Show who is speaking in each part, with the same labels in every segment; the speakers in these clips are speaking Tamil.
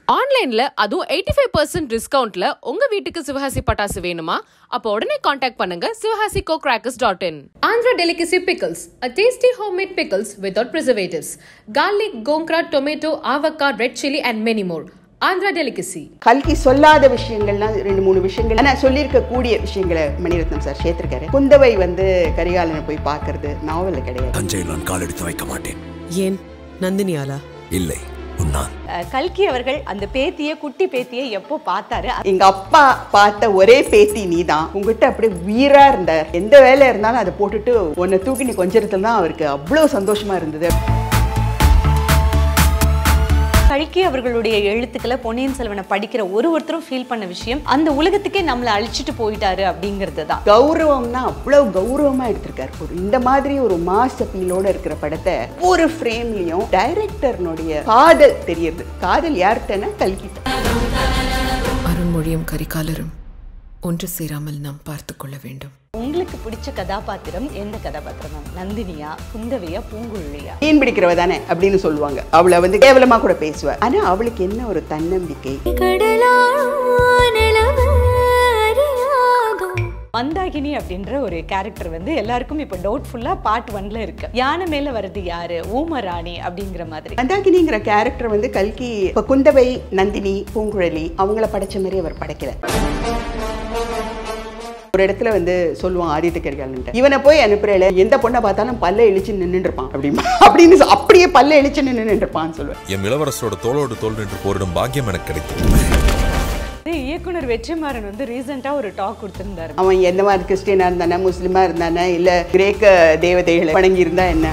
Speaker 1: ஆன்லைன்ல அதுவும் எயிட்டி ஃபைவ் பர்சன்ட் டிஸ்கவுண்ட்ல உங்க வீட்டுக்கு சிவகாசி பட்டாசு வேணுமா அப்போ உடனே காண்டாக்ட் பண்ணுங்க Sivakasi go crackers dot in Andhra delicacy pickles a tasty homemade pickles without preservatives garlic gongura tomato avakaya red chilli and many more Andhra delicacy
Speaker 2: கல்கி சொல்லாத விஷயங்கள்லாம் ரெண்டு மூணு விஷயங்கள் ஆனா சொல்லியிருக்க கூடிய விஷயங்களை மணிரத்னம் சார் சேர்த்திருக்காரு குந்தவை வந்து கரிகாலனை போய் பார்க்கறது நாவல்ல கிடையாது
Speaker 3: தஞ்சையில் நான் காலெடுத்து வைக்க மாட்டேன்
Speaker 4: ஏன் நந்தினியாலா
Speaker 3: இல்லை உன்னால்
Speaker 5: அஹ் கல்கி அவர்கள் அந்த பேத்திய குட்டி பேத்திய எப்போ பார்த்தாரு
Speaker 2: எங்க அப்பா பார்த்த ஒரே பேத்தி நீதான் உங்ககிட்ட அப்படியே வீரா இருந்தார் எந்த வேலை இருந்தாலும் அதை போட்டுட்டு உன்னை தூக்கி நீ கொஞ்சத்துல தான் அவருக்கு அவ்வளவு சந்தோஷமா இருந்தது
Speaker 5: கல்கி அவர்களுடைய எழுத்துக்களை பொன்னியின் செல்வனை படிக்கிற ஒரு ஒருத்தரும் ஃபீல் பண்ண விஷயம் அந்த உலகத்துக்கே நம்மளை அழிச்சிட்டு போயிட்டாரு அப்படிங்கிறது தான்
Speaker 2: கௌரவம்னா அவ்வளவு கௌரவமா எடுத்திருக்காரு ஒரு இந்த மாதிரி ஒரு மாஸ் அப்பீலோட இருக்கிற படத்தை ஒரு ஃப்ரேம்லயும் டைரக்டர்னுடைய காதல் தெரியுது காதல் யார்கிட்டன்னா கல்கிட்ட
Speaker 4: அருண்மொழியும் கரிகாலரும் ஒன்று சேராமல் நாம் பார்த்து கொள்ள வேண்டும்
Speaker 5: உங்களுக்கு பிடிச்ச கதாபாத்திரம் எந்த கதாபாத்திரம் மேம் நந்தினியா குந்தவையா பூங்குழலியா
Speaker 2: மீன் பிடிக்கிறவ தானே அப்படின்னு சொல்லுவாங்க அவளை வந்து கேவலமா கூட பேசுவா ஆனா அவளுக்கு என்ன ஒரு தன்னம்பிக்கை
Speaker 5: மந்தாகினி அப்படின்ற ஒரு கேரக்டர் வந்து எல்லாருக்கும் இப்போ டவுட்ஃபுல்லா பார்ட் ஒன்ல இருக்கு யானை மேல வருது யாரு ஊமராணி அப்படிங்கிற மாதிரி
Speaker 2: மந்தாகினிங்கிற கேரக்டர் வந்து கல்கி இப்ப குந்தவை நந்தினி பூங்குழலி அவங்கள படைச்ச மாதிரி அவர் படைக்கல ஒரு இடத்துல வந்து சொல்லுவான் ஆதித்த கரிகாலன் இவனை போய் அனுப்புறல எந்த பொண்ணை பார்த்தாலும் பல்ல இழிச்சு நின்னுட்டு இருப்பான் அப்படின்னு அப்படின்னு சொ- அப்படியே பல்ல இழிச்சு நின்று இருப்பான்னு சொல்லுவேன்
Speaker 6: எம் இளவரசரோட தோளோடு தோல் நின்று போரிடும் பாக்கியம் எனக்கு கிடைத்தது
Speaker 5: இது இயக்குனர் வெற்றிமாறன் வந்து ரீசெண்டா ஒரு டாக் கொடுத்திருந்தாரு
Speaker 2: அவன் என்ன மாதிரி கிறிஸ்டியனா இருந்தானே முஸ்லிமா இருந்தானே இல்ல கிரேக்க தேவதைகளை வணங்கி இருந்தா என்ன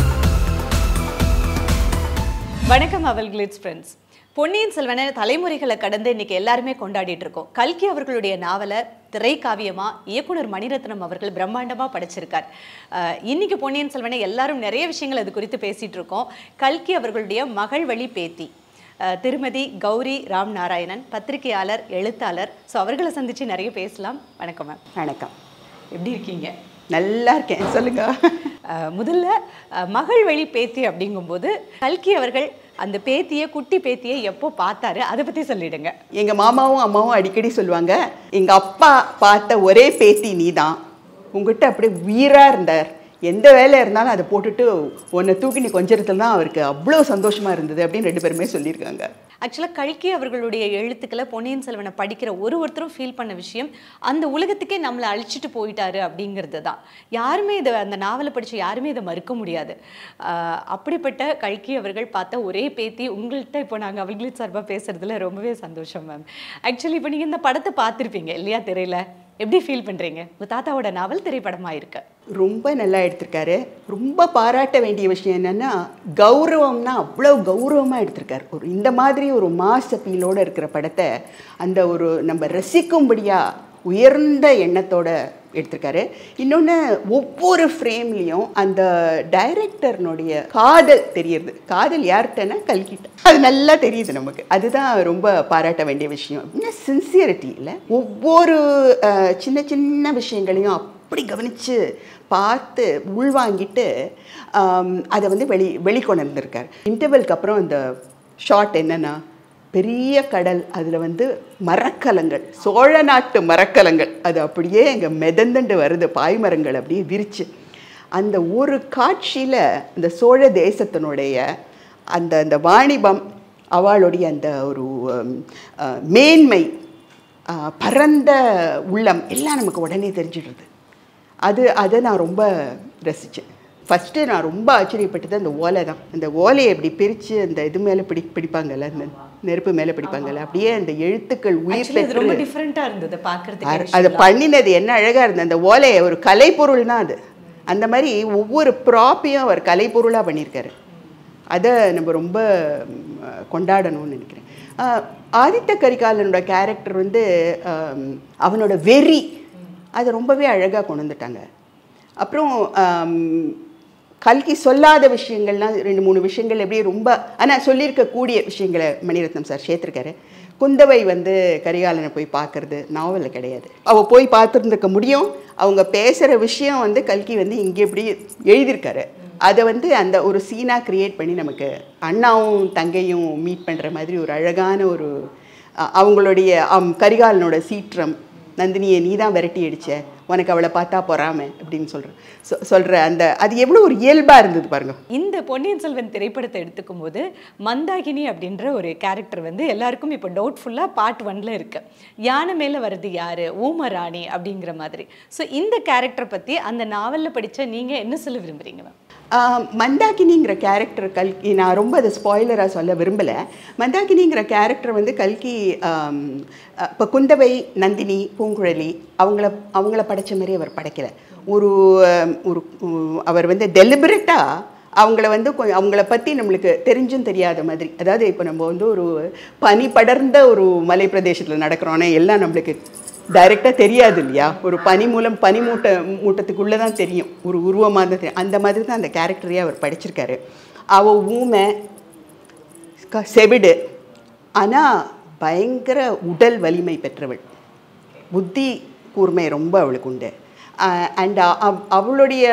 Speaker 5: வணக்கம் அவல் கிளிட்ஸ் ஃப்ரெண்ட்ஸ் பொன்னியின் செல்வனை தலைமுறைகளை கடந்து இன்னைக்கு எல்லாருமே கொண்டாடிட்டு இருக்கோம் கல்கி அவர்களுடைய நாவலை திரைக்காவியமா இயக்குனர் மணிரத்னம் அவர்கள் பிரம்மாண்டமா படைச்சிருக்கார் அஹ் இன்னைக்கு பொன்னியின் செல்வனை எல்லாரும் நிறைய விஷயங்கள் அது குறித்து பேசிட்டு இருக்கோம் கல்கி அவர்களுடைய மகள் வழி பேத்தி அஹ் திருமதி கௌரி ராம் நாராயணன் பத்திரிகையாளர் எழுத்தாளர் ஸோ அவர்களை சந்திச்சு நிறைய பேசலாம் வணக்கம் மேம்
Speaker 2: வணக்கம்
Speaker 5: எப்படி இருக்கீங்க
Speaker 2: நல்லா இருக்கேன் சொல்லுங்க
Speaker 5: அஹ் முதல்ல அஹ் மகள் வழி பேத்தி அப்படிங்கும்போது கல்கி அவர்கள் அந்த பேத்தியை குட்டி பேத்தியை எப்போ பார்த்தாரு அதை பத்தி சொல்லிடுங்க
Speaker 2: எங்க மாமாவும் அம்மாவும் அடிக்கடி சொல்லுவாங்க எங்க அப்பா பார்த்த ஒரே பேத்தி நீதான் உங்ககிட்ட அப்படியே வீரா இருந்தார் எந்த வேலை இருந்தாலும் அதை போட்டுட்டு உன்னை தூக்கி நீ கொஞ்சத்துல தான் அவருக்கு அவ்வளோ சந்தோஷமா இருந்தது அப்படின்னு ரெண்டு பேருமே சொல்லியிருக்காங்க
Speaker 5: ஆக்சுவலாக கல்கி அவர்களுடைய எழுத்துக்களை பொன்னியின் செல்வனை படிக்கிற ஒரு ஒருத்தரும் ஃபீல் பண்ண விஷயம் அந்த உலகத்துக்கே நம்மளை அழிச்சிட்டு போயிட்டாரு அப்படிங்கிறது தான் யாருமே இதை அந்த நாவலை படித்து யாருமே இதை மறுக்க முடியாது ஆஹ் அப்படிப்பட்ட கல்கி அவர்கள் பார்த்த ஒரே பேத்தி உங்கள்கிட்ட இப்போ நாங்கள் அவர்களுக்கு சார்பாக பேசுறதுல ரொம்பவே சந்தோஷம் மேம் ஆக்சுவலி இப்போ நீங்கள் இந்த படத்தை பார்த்துருப்பீங்க இல்லையா தெரியல எப்படி ஃபீல் பண்ணுறீங்க உங்கள் தாத்தாவோட நாவல் திரைப்படமாக இருக்கு
Speaker 2: ரொம்ப நல்லா எடுத்திருக்காரு ரொம்ப பாராட்ட வேண்டிய விஷயம் என்னன்னா கௌரவம்னா அவ்வளோ கௌரவமாக எடுத்திருக்காரு ஒரு இந்த மாதிரி ஒரு மாஸ் அப்பீலோட இருக்கிற படத்தை அந்த ஒரு நம்ம ரசிக்கும்படியா உயர்ந்த எண்ணத்தோட எடுத்திருக்காரு இன்னொன்று ஒவ்வொரு ஃப்ரேம்லேயும் அந்த டைரக்டர்னுடைய காதல் தெரியுது காதல் யார்கிட்டன்னா கல்கிட்ட அது நல்லா தெரியுது நமக்கு அதுதான் ரொம்ப பாராட்ட வேண்டிய விஷயம் இன்னும் சின்சியரிட்டி இல்லை ஒவ்வொரு அஹ், சின்ன சின்ன விஷயங்களையும் அப்படி கவனித்து பார்த்து உள்வாங்கிட்டு ஆம், அதை வந்து வெளி வெளிக்கொண்டு வந்திருக்கார் இன்டர்வெல்க்கு அப்புறம் இந்த ஷார்ட் என்னன்னா பெரிய கடல் அதில் வந்து மரக்கலங்கள் சோழ நாட்டு மரக்கலங்கள் அது அப்படியே இங்கே மிதந்துண்டு வருது பாய்மரங்கள் அப்படியே விரிச்சு அந்த ஒரு காட்சியில் இந்த சோழ தேசத்தினுடைய அந்த அந்த வாணிபம் அவளுடைய அந்த ஒரு ஹம், அஹ், மேன்மை அஹ், பரந்த உள்ளம் எல்லாம் நமக்கு உடனே தெரிஞ்சிடுறது அது அதை நான் ரொம்ப ரசித்தேன் ஃபஸ்ட்டு நான் ரொம்ப ஆச்சரியப்பட்டது அந்த ஓலை தான் அந்த ஓலையை இப்படி பிரித்து அந்த இது மேலே பிடி பிடிப்பாங்கல்ல அந்த நெருப்பு மேலே பிடிப்பாங்கல்ல அப்படியே அந்த எழுத்துக்கள் உயிர்
Speaker 5: ஆக்சுவலி இது ரொம்ப
Speaker 2: பெற்று
Speaker 5: டிஃப்ரெண்ட்டாக இருந்தது
Speaker 2: அ-
Speaker 5: பார்க்குறதுக்கு
Speaker 2: அதை பண்ணினது என்ன அழகாக இருந்தது அந்த ஓலையை ஒரு கலைப்பொருள் தான் அது அந்த மாதிரி ஒவ்வொரு ப்ராப்பையும் அவர் கலைப்பொருளாக பண்ணியிருக்காரு அதை நம்ம ரொம்ப ம், கொண்டாடணும்னு நினைக்கிறேன் அஹ், ஆதித்த கரிகாலனோட கேரக்டர் வந்து அம், அவனோட வெறி அதை ரொம்பவே அழகாக கொண்டு வந்துட்டாங்க அப்புறம் ஆம், கல்கி சொல்லாத விஷயங்கள்லாம் ரெண்டு மூணு விஷயங்கள் எப்படியே ரொம்ப ஆனால் சொல்லியிருக்க கூடிய விஷயங்களை மணிரத்னம் சார் சேர்த்துருக்காரு குந்தவை வந்து கரிகாலனை போய் பார்க்கறது நாவலில் கிடையாது அவள் போய் பார்த்துருந்துருக்க முடியும் அவங்க பேசுகிற விஷயம் வந்து கல்கி வந்து இங்கே இப்படி எழுதியிருக்காரு அதை வந்து அந்த ஒரு சீனாக கிரியேட் பண்ணி நமக்கு அண்ணாவும் தங்கையும் மீட் பண்ணுற மாதிரி ஒரு அழகான ஒரு அ- அவங்களுடைய அம், கரிகாலனோட சீற்றம் நந்தினியை நீ தான் விரட்டி அடிச்ச உனக்கு அவளை பார்த்தா பொறாம அப்படின்னு சொல்கிறேன் சொ சொல்கிற அந்த அது எவ்வளோ ஒரு இயல்பாக இருந்தது பாருங்க
Speaker 5: இந்த பொன்னியின் செல்வன் திரைப்படத்தை எடுத்துக்கும் போது மந்தாகினி அப்படின்ற ஒரு கேரக்டர் வந்து எல்லாருக்கும் இப்போ டவுட்ஃபுல்லாக பார்ட் ஒன்ல இருக்கு யானை மேலே வருது யாரு ஊமராணி அப்படிங்கிற மாதிரி ஸோ இந்த கேரக்டர் பற்றி அந்த நாவலில் படிச்ச நீங்கள் என்ன சொல்ல விரும்புறீங்க மேம்
Speaker 2: ஆஹ் மந்தாகினிங்கிற கேரக்டர் கல்கி நான் ரொம்ப அதை ஸ்பாய்லராக சொல்ல விரும்பலை மந்தாகினிங்கிற கேரக்டர் வந்து கல்கி இப்போ குந்தவை நந்தினி பூங்குழலி அவங்கள அவங்கள படைச்ச மாதிரி அவர் படைக்கல ஒரு ஆம், ஒரு உம், அவர் வந்து டெலிபரேட்டாக அவங்கள வந்து கொ- அவங்கள பற்றி நம்மளுக்கு தெரிஞ்சும் தெரியாத மாதிரி அதாவது இப்போ நம்ம வந்து ஒரு பனி படர்ந்த ஒரு மலை பிரதேசத்தில் நடக்கிறோன்னே எல்லாம் நம்மளுக்கு டைரெக்டாக தெரியாது இல்லையா ஒரு பனி மூலம் பனி மூட்டை மூட்டத்துக்குள்ளே தான் தெரியும் ஒரு உருவமாக தான் தெரியும் அந்த மாதிரி தான் அந்த கேரக்டரையே அவர் படிச்சிருக்காரு அவள் ஊமை க- செவிடு ஆனால் பயங்கர உடல் வலிமை பெற்றவள் புத்தி கூர்மை ரொம்ப அவளுக்கு உண்டு அண்ட் அவளுடைய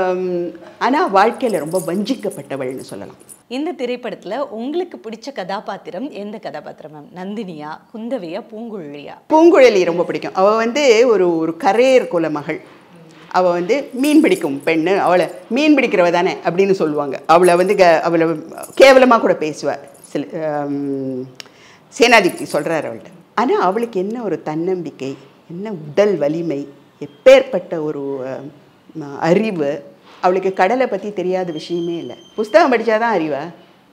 Speaker 2: ஆனால் வாழ்க்கையில் ரொம்ப வஞ்சிக்கப்பட்டவள்னு சொல்லலாம்
Speaker 5: இந்த திரைப்படத்தில் உங்களுக்கு பிடிச்ச கதாபாத்திரம் எந்த கதாபாத்திரம் மேம் நந்தினியா குந்தவையா பூங்குழலியா
Speaker 2: பூங்குழலி ரொம்ப பிடிக்கும் அவள் வந்து ஒரு ஒரு கரையர் குல மகள் அவள் வந்து மீன் பிடிக்கும் பெண்ணு அவளை மீன் பிடிக்கிறவ தானே அப்படின்னு சொல்லுவாங்க அவளை வந்து க அவளை கேவலமாக கூட பேசுவாள் சில ஆம், சேனாதிபதி சொல்கிறார் அவள்கிட்ட ஆனால் அவளுக்கு என்ன ஒரு தன்னம்பிக்கை என்ன உடல் வலிமை எப்பேற்பட்ட ஒரு ஆம், அறிவு அவளுக்கு கடலை பற்றி தெரியாத விஷயமே இல்லை புஸ்தகம் படித்தாதான் அறிவா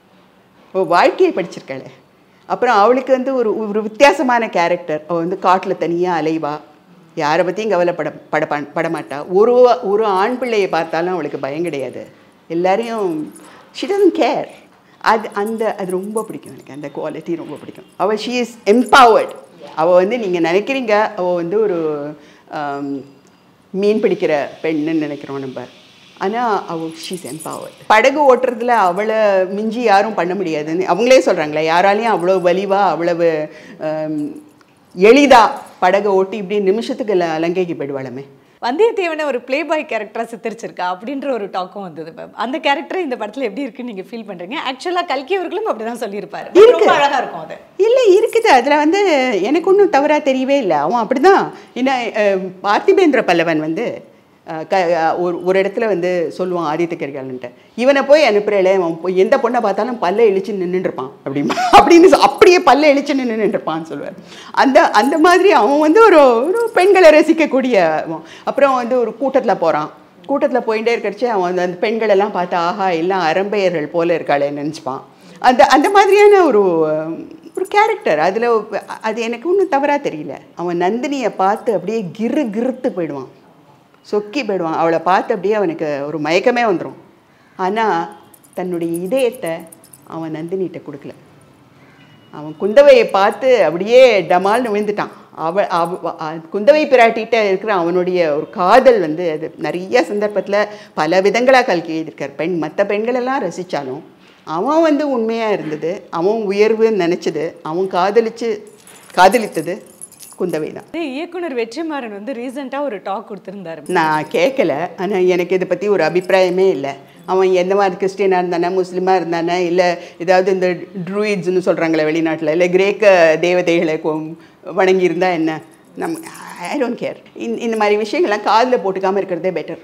Speaker 2: ஓ வாழ்க்கையை படிச்சிருக்காளே அப்புறம் அவளுக்கு வந்து ஒரு ஒரு வித்தியாசமான கேரக்டர் அவள் வந்து காட்டில் தனியாக அலைவா யாரை பற்றியும் கவலைப்பட பட படமாட்டா ஒரு ஒரு ஆண் பிள்ளையை பார்த்தாலும் அவளுக்கு பயம் கிடையாது எல்லாரையும் ஷி டசன் கேர் அது அந்த அது ரொம்ப பிடிக்கும் எனக்கு அந்த குவாலிட்டி ரொம்ப பிடிக்கும் அவள் ஷீ இஸ் எம்பவர்ட் அவள் வந்து நீங்கள் நினைக்கிறீங்க அவள் வந்து ஒரு ஆம், மீன் பிடிக்கிற பெண்ணுன்னு நினைக்கிறோம் நம்ம ஆனால் அவள் ஷீஸ் எம்பவர்ட் படகு ஓட்டுறதுல அவளை மிஞ்சி யாரும் பண்ண முடியாதுன்னு அவங்களே சொல்கிறாங்களே யாராலையும் அவ்வளோ வலிவா அவ்வளவு ஆம், எளிதா படகை ஓட்டி இப்படி நிமிஷத்துக்கு ல- லங்கைக்கு போயிடுவாளமே
Speaker 5: வந்தியத்தேவனை ஒரு ப்ளே பாய் கேரக்டராக சித்தரிச்சிருக்கா அப்படின்ற ஒரு டாக்கும் வந்தது மேம் அந்த கேரக்டர் இந்த படத்தில் எப்படி இருக்குன்னு நீங்கள் ஃபீல் பண்ணுறீங்க ஆக்சுவலாக கல்கி அவர்களும் அப்படி தான் சொல்லியிருப்பாரு
Speaker 2: இருக்கு.
Speaker 5: ரொம்ப அழகாக இருக்கும் அது
Speaker 2: இல்லை இருக்குது அதில் வந்து எனக்கு ஒன்றும் தவறாக தெரியவே இல்லை அவன் அப்படி தான் இன்னும் அஹ், பார்த்திபேந்திர பல்லவன் வந்து அஹ், க அஹ், ஒரு ஒரு இடத்துல வந்து சொல்லுவான் ஆதித்த கரிகாலன்ட்ட இவனை போய் அனுப்புறேளே அவன் போய் எந்த பொண்ணை பார்த்தாலும் பல்ல இழிச்சு நின்றுட்டு இருப்பான் அப்படிமா அப்படின்னு சொ- அப்படியே பல்ல இழிச்சு நின்றுட்டு இருப்பான்னு சொல்லுவார் அந்த அந்த மாதிரி அவன் வந்து ஒரு ஒரு பெண்களை ரசிக்கக்கூடிய அவன். அப்புறம் வந்து ஒரு கூட்டத்தில் போகிறான் கூட்டத்தில் போயிட்டே இருக்கடிச்சு அவன் அந்த- அந்த பெண்கள் எல்லாம் பார்த்து ஆஹா எல்லாம் அரம்பையர்கள் போல இருக்காளே நினச்சிப்பான் அந்த அந்த மாதிரியான ஒரு ஒரு கேரக்டர் அதில் அது எனக்கு ஒன்றும் தவறாக தெரியல அவன் நந்தினியை பார்த்து அப்படியே கிறு கிறுத்து போயிடுவான் சொக்கி போயிடுவான் அவளை பார்த்து அப்படியே அவனுக்கு ஒரு மயக்கமே வந்துடும் ஆனால் தன்னுடைய இதயத்தை அவன் நந்தினிகிட்ட கொடுக்கல அவன் குந்தவையை பார்த்து அப்படியே டமால்னு விழுந்துட்டான் அவ அவ அ- குந்தவை பிராட்டிகிட்ட இருக்கிற அவனுடைய ஒரு காதல் வந்து அது நிறைய சந்தர்ப்பத்தில் பல விதங்களாக கல்கி எழுதியிருக்கார் பெண் மற்ற பெண்களெல்லாம் ரசித்தாலும் அவன் வந்து உண்மையாக இருந்தது அவன் உயர்வுன்னு நினச்சது அவன் காதலிச்சு காதலித்தது குந்தவை தான்
Speaker 5: இது இயக்குனர் வெற்றிமாறன் வந்து ரீசெண்டாக ஒரு டாக் கொடுத்துருந்தாரு
Speaker 2: நான் கேட்கல ஆனால் எனக்கு இதை பற்றி ஒரு அபிப்பிராயமே இல்லை அவன் எந்த மாதிரி கிறிஸ்டியனாக இருந்தானே முஸ்லீமாக இருந்தானே இல்லை ஏதாவது இந்த ட்ரூயிட்ஸ்னு சொல்கிறாங்களே வெளிநாட்டில் இல்லை கிரேக்க தேவதைகளை கொ- வணங்கியிருந்தா என்ன நம்ம ஐ டோன்ட் கேர் இந்த இந்த மாதிரி விஷயங்கள்லாம் காதில் போட்டுக்காமல் இருக்கிறதே பெட்டர்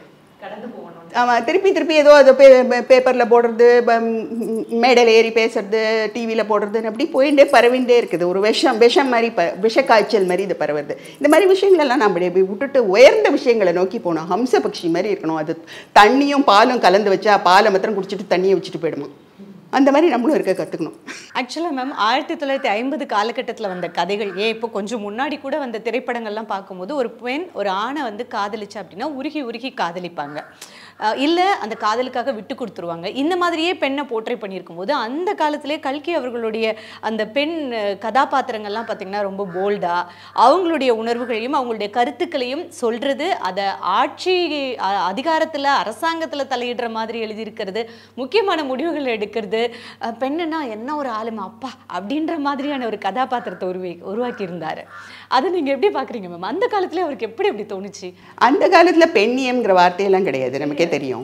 Speaker 2: ஆமாம் திருப்பி திருப்பி ஏதோ அதை பே பேப்பரில் போடுறது ப- ம், மேடையில் ஏறி பேசுறது டிவியில் போடுறதுன்னு அப்படி போயிட்டே பரவிண்டே இருக்குது ஒரு விஷம் விஷம் மாதிரி ப விஷ காய்ச்சல் மாதிரி இது பரவுறது இந்த மாதிரி விஷயங்களெல்லாம் நம்ம இப்படி விட்டுட்டு உயர்ந்த விஷயங்களை நோக்கி போகணும் ஹம்ச பக்ஷி மாதிரி இருக்கணும் அது தண்ணியும் பாலும் கலந்து வச்சா பாலை மாத்திரம் குடிச்சிட்டு தண்ணியை வச்சுட்டு போயிடுமா அந்த மாதிரி நம்மளும் இருக்க கற்றுக்கணும்
Speaker 5: ஆக்சுவலாக மேம் ஆயிரத்தி தொள்ளாயிரத்தி ஐம்பது காலகட்டத்தில் வந்த கதைகள் ஏன் இப்போ கொஞ்சம் முன்னாடி கூட வந்த திரைப்படங்கள்லாம் பார்க்கும்போது ஒரு பெண் ஒரு ஆணை வந்து காதலிச்சா அப்படின்னா உருகி உருகி காதலிப்பாங்க இல்லை அந்த காதலுக்காக விட்டு கொடுத்துருவாங்க இந்த மாதிரியே பெண்ணை போர்ட்ரே பண்ணியிருக்கும் போது அந்த காலத்திலே கல்கி அவர்களுடைய அந்த பெண் அஹ், கதாபாத்திரங்கள்லாம் பார்த்திங்கன்னா ரொம்ப போல்டாக அவங்களுடைய உணர்வுகளையும் அவங்களுடைய கருத்துக்களையும் சொல்கிறது அதை ஆட்சி அதிகாரத்தில் அரசாங்கத்தில் தலையிடுற மாதிரி எழுதியிருக்கிறது முக்கியமான முடிவுகள் எடுக்கிறது அஹ், பெண்ணுன்னா என்ன ஒரு ஆளுமா அப்பா அப்படின்ற மாதிரியான ஒரு கதாபாத்திரத்தை உருவி உருவாக்கியிருந்தார் அதை நீங்கள் எப்படி பார்க்குறீங்க மேம் அந்த காலத்துல அவருக்கு எப்படி அப்படி தோணுச்சு
Speaker 2: அந்த காலத்தில் பெண்ணியம்ங்கிற வார்த்தையெல்லாம் கிடையாது நமக்கே தெரியும்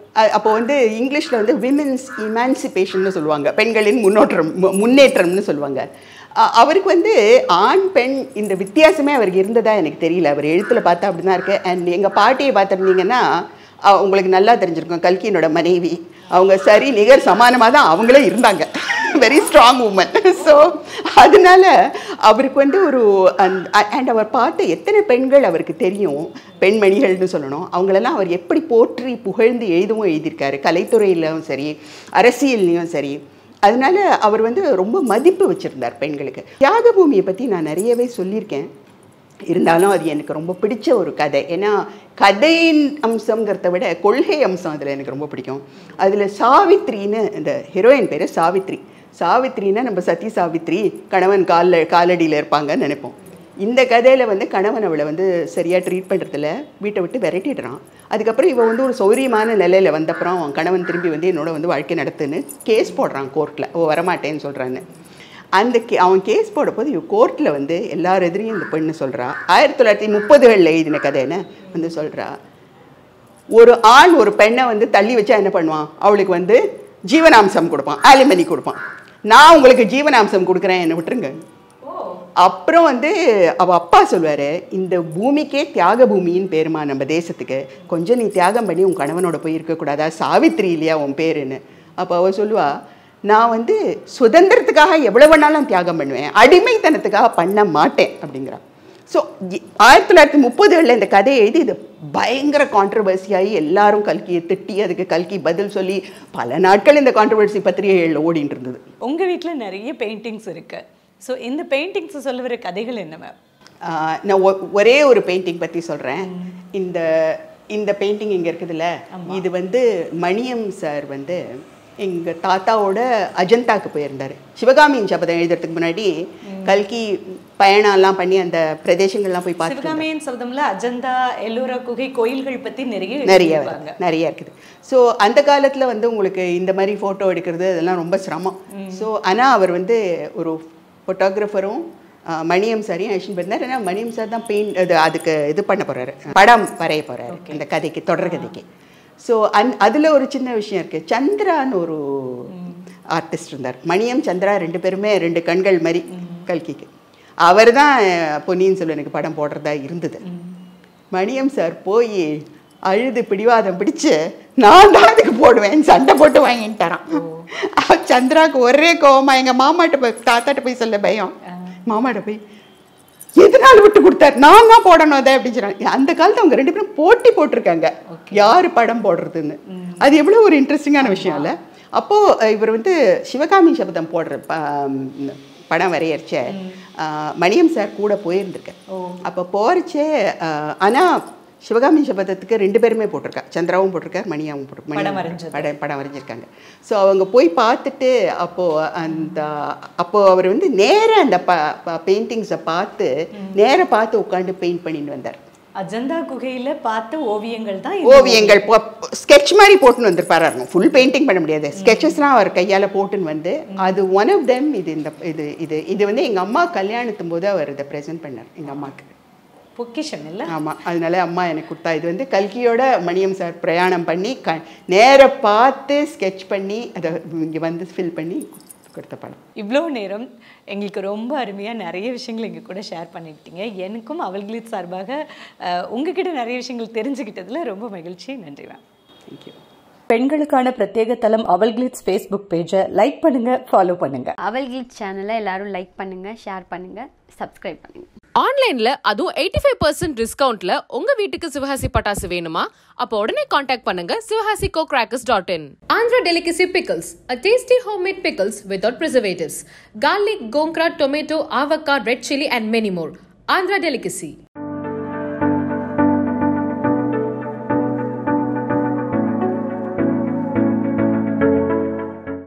Speaker 2: அ- அப்போ வந்து இங்கிலீஷில் வந்து விமென்ஸ் இமான்சிபேஷன்னு சொல்லுவாங்க பெண்களின் முன்னோற்றம் மு- முன்னேற்றம்னு சொல்லுவாங்க அ- அவருக்கு வந்து ஆண் பெண் இந்த வித்தியாசமே அவருக்கு இருந்ததா எனக்கு தெரியல அவர் எழுத்தில் பார்த்தா அப்படி தான் இருக்கு அண்ட் எங்கள் பாட்டியை பார்த்துருந்தீங்கன்னா அ- உங்களுக்கு நல்லா தெரிஞ்சிருக்கும் கல்கியினோட மனைவி அவங்க சரி நிகர் சமானமாக தான் அவங்களே இருந்தாங்க வெரி ஸ்ட்ராங் உமன் ஸோ அதனால அவருக்கு வந்து ஒரு அண்ட் அவர் பார்த்து எத்தனை பெண்கள் அவருக்கு தெரியும் பெண்மணிகள்னு சொல்லணும் அவங்களெல்லாம் அவர் எப்படி போற்றி புகழ்ந்து எழுதவும் எழுதியிருக்காரு கலைத்துறையிலும் சரி அரசியல்லையும் சரி அதனால அவர் வந்து ரொம்ப மதிப்பு வச்சிருந்தார் பெண்களுக்கு தியாகபூமியை பற்றி நான் நிறையவே சொல்லியிருக்கேன் இருந்தாலும் அது எனக்கு ரொம்ப பிடிச்ச ஒரு கதை ஏன்னா கதையின் அம்சங்கிறத விட கொள்கை அம்சம் அதில் எனக்கு ரொம்ப பிடிக்கும் அதில் சாவித்ரின்னு இந்த ஹீரோயின் பேர் சாவித்ரி சாவித்ரின்னா நம்ம சத்தி சாவித்ரி கணவன் காலில் காலடியில் இருப்பாங்கன்னு நினைப்போம் இந்த கதையில் வந்து கணவன் அவளை வந்து சரியாக ட்ரீட் பண்ணுறதுல வீட்டை விட்டு விரட்டிடுறான் அதுக்கப்புறம் இவன் வந்து ஒரு சௌரியமான நிலையில் வந்தப்புறம் அவன் கணவன் திரும்பி வந்து என்னோட வந்து வாழ்க்கை நடத்துன்னு கேஸ் போடுறான் கோர்ட்டில் ஓ வரமாட்டேன்னு சொல்கிறான்னு அந்த கே அவன் கேஸ் போட போது இவ கோர்ட்டில் வந்து எல்லார் எதிரையும் இந்த பெண்ணு சொல்கிறா ஆயிரத்தி தொள்ளாயிரத்தி முப்பதுகளில் எழுதின கதைன்னு வந்து சொல்கிறா ஒரு ஆண் ஒரு பெண்ணை வந்து தள்ளி வச்சா என்ன பண்ணுவான் அவளுக்கு வந்து ஜீவனாம்சம் கொடுப்பான் ஆலிமனி கொடுப்பான் நான் உங்களுக்கு ஜீவனாம்சம் கொடுக்குறேன் என்னை விட்டுருங்க அப்புறம் வந்து அவ அப்பா சொல்வாரு இந்த பூமிக்கே தியாக பூமின்னு பேருமா நம்ம தேசத்துக்கு கொஞ்சம் நீ தியாகம் பண்ணி உன் கணவனோட போய் இருக்கக்கூடாதா சாவித்ரி இல்லையா உன் பேருன்னு அப்போ அவ சொல்லுவா நான் வந்து சுதந்திரத்துக்காக எவ்வளவு வேணாலும் தியாகம் பண்ணுவேன் அடிமைத்தனத்துக்காக பண்ண மாட்டேன் அப்படிங்கிறா ஸோ ஆயிரத்தி தொள்ளாயிரத்தி முப்பதுகளில் இந்த கதையை எழுதி இது பயங்கர கான்ட்ரவர்சி ஆகி எல்லாரும் கல்கியை திட்டி அதுக்கு கல்கி பதில் சொல்லி பல நாட்கள் இந்த கான்ட்ரவர்சி பத்திரிகைகளில் ஓடிட்டு இருந்தது
Speaker 5: உங்க வீட்ல நிறைய பெயிண்டிங்ஸ் இருக்கு ஸோ இந்த பெயிண்டிங்ஸ் சொல்ல வர கதைகள் என்ன மேம்
Speaker 2: ஆஹ் நான் ஒ- ஒரே ஒரு பெயிண்டிங் பற்றி சொல்கிறேன் இந்த இந்த பெயிண்டிங் இங்கே இருக்குதுல்ல இது வந்து மணியம் சார் வந்து எங்கள் தாத்தாவோட அஜந்தாக்கு போயிருந்தார் சிவகாமியின் சபதம் எழுதுறதுக்கு முன்னாடி கல்கி பயணம்லாம் பண்ணி அந்த பிரதேசங்கள்லாம் போய் பார்த்து
Speaker 5: சிவகாமியின் சபதம்ல அஜந்தா எல்லோரா குகை கோயில்கள் பத்தி நிறைய
Speaker 2: நிறைய
Speaker 5: எழுதியிருப்பாங்க.
Speaker 2: வருது. நிறைய இருக்குது ஸோ அந்த காலத்தில் வந்து உங்களுக்கு இந்த மாதிரி ஃபோட்டோ எடுக்கிறது அதெல்லாம் ரொம்ப சிரமம் ஸோ ஆனால் அவர் வந்து ஒரு ஃபோட்டோகிராஃபரும் மணியம் சாரையும் அழிச்சுட்டு போயிருந்தார் ஏன்னா மணியம் சார் தான் பெயிண்ட் இது அதுக்கு இது பண்ண போகிறாரு படம் வரைய போகிறாரு இந்த கதைக்கு தொடர் கதைக்கு ஸோ அந் அதில் ஒரு சின்ன விஷயம் இருக்குது சந்திரான்னு ஒரு ஆர்டிஸ்ட் இருந்தார் மணியம் சந்திரா ரெண்டு பேருமே ரெண்டு கண்கள் மாதிரி கல்கிக்கு அவர் தான் பொன்னியின் செல்வனுக்கு படம் போடுறதா இருந்தது மணியம் சார் போய் அழுது பிடிவாதம் பிடிச்சு நான் தான் அதுக்கு போடுவேன் சண்டை போட்டு வாங்கிட்டாரான் அவ சந்திராவுக்கு ஒரே கோவமா எங்க மாமாட்ட போய் தாத்தாட்ட போய் சொல்ல பயம் மாமாட்ட போய் எதனால விட்டு கொடுத்தாரு நான் தான் போடணும் அதை அப்படின்னு சொன்னாங்க அந்த காலத்துல அவங்க ரெண்டு பேரும் போட்டி போட்டிருக்காங்க யாரு படம் போடுறதுன்னு அது எவ்வளவு ஒரு இன்ட்ரெஸ்டிங்கான விஷயம் இல்ல அப்போ அஹ், இவர் வந்து சிவகாமி சபதம் போடுற ப- ம், படம் வரையறச்ச அஹ், மணியம் சார் கூட போயிருந்திருக்கேன் அப்போ போறச்சே அஹ், ஆனா சிவகாமி சபதத்துக்கு ரெண்டு பேருமே போட்டிருக்கா சந்திராவும் போட்டிருக்கார் மணியாவும் போட்டு
Speaker 5: படம் வரைஞ்சது.
Speaker 2: படம் படம் வரைஞ்சிருக்காங்க ஸோ அவங்க போய் பார்த்துட்டு அப்போது அந்த அப்போ அவர் வந்து நேராக அந்த ப பெயிண்டிங்ஸை பார்த்து நேரா பார்த்து உட்காந்து பெயிண்ட் பண்ணிட்டு வந்தார்
Speaker 5: அஜந்தா குகையில பார்த்த ஓவியங்கள் தான் இந்த
Speaker 2: ஓவியங்கள் ஸ்கெட்ச் மாதிரி போட்டுன்னு வந்திருப்பாரு ஃபுல் பெயிண்டிங் பண்ண முடியாது ஸ்கெச்சஸ்லாம் அவர் கையால் போட்டுன்னு வந்து அது ஒன் ஆஃப் தெம் இது இந்த இது இது இது வந்து எங்கள் அம்மா கல்யாணத்தும் போது அவர் இதை ப்ரெசென்ட் பண்ணார் எங்கள் அம்மாவுக்கு
Speaker 5: பொக்கிஷம் இல்ல
Speaker 2: ஆமாம் அதனால அம்மா எனக்கு கொடுத்தா இது வந்து கல்கியோட மணியம் சார் பிரயாணம் பண்ணி க நேர பார்த்து ஸ்கெட்ச் பண்ணி அதை இங்கே வந்து ஃபில் பண்ணி கொடுத்த படம்
Speaker 5: இவ்வளோ நேரம் எங்களுக்கு ரொம்ப அருமையாக நிறைய விஷயங்கள் எங்கள் கூட ஷேர் பண்ணிக்கிட்டீங்க எனக்கும் அவல்களித் சார்பாக அஹ், உங்ககிட்ட நிறைய விஷயங்கள் தெரிஞ்சுக்கிட்டதுல ரொம்ப மகிழ்ச்சி நன்றி மேம்
Speaker 2: தேங்க்யூ
Speaker 5: பெண்களுக்கான பிரத்யேக தளம் அவல்கிளிட்ஸ் ஃபேஸ்புக் பேஜை லைக் பண்ணுங்க ஃபாலோ பண்ணுங்க
Speaker 7: அவல்கிளிட் சேனலை எல்லாரும் லைக் பண்ணுங்க ஷேர் பண்ணுங்க சப்ஸ்கிரைப் பண்ணுங்க
Speaker 1: ஆன்லைன்ல அதுவும் எயிட்டி ஃபைவ் பர்சன்ட் டிஸ்கவுண்ட்ல உங்க வீட்டுக்கு சிவகாசி பட்டாசு வேணுமா அப்போ உடனே காண்டாக்ட் பண்ணுங்க Sivakasi go crackers dot in Andhra delicacy pickles a tasty homemade pickles without preservatives garlic gongura tomato avocado red chilli and many more Andhra delicacy